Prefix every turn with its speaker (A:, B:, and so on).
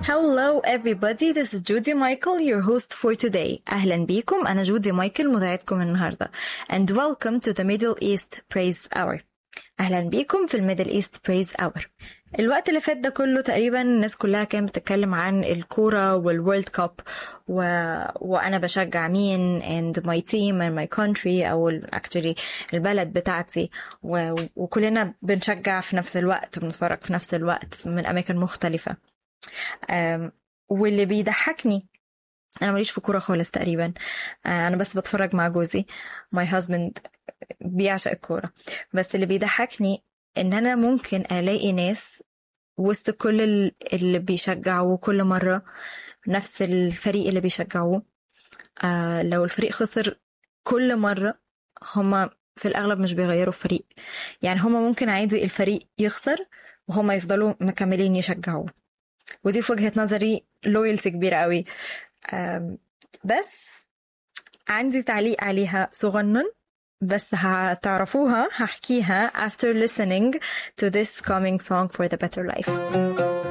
A: Hello everybody, this is Judy Michael, your host for today. أهلا بيكم أنا جودي مايكل مذيعتكم النهاردة. And welcome to the Middle East Praise Hour. أهلا بيكم في الميدل إيست بريز أور الوقت اللي فات ده كله تقريبا الناس كلها كانت بتتكلم عن الكورة والورلد كاب و... وأنا بشجع مين and my team and my country أو actually البلد بتاعتي و... وكلنا بنشجع في نفس الوقت وبنتفرج في نفس الوقت من أماكن مختلفة أم... واللي بيضحكني انا ماليش في كوره خالص تقريبا انا بس بتفرج مع جوزي ماي هازبند بيعشق الكوره بس اللي بيضحكني ان انا ممكن الاقي ناس وسط كل اللي بيشجعوا كل مره نفس الفريق اللي بيشجعوه آه لو الفريق خسر كل مره هما في الاغلب مش بيغيروا فريق يعني هما ممكن عادي الفريق يخسر وهما يفضلوا مكملين يشجعوه ودي في وجهة نظري لويالتي كبيرة قوي بس عندي تعليق عليها صغنن بس هتعرفوها هحكيها after listening to this coming song for the better life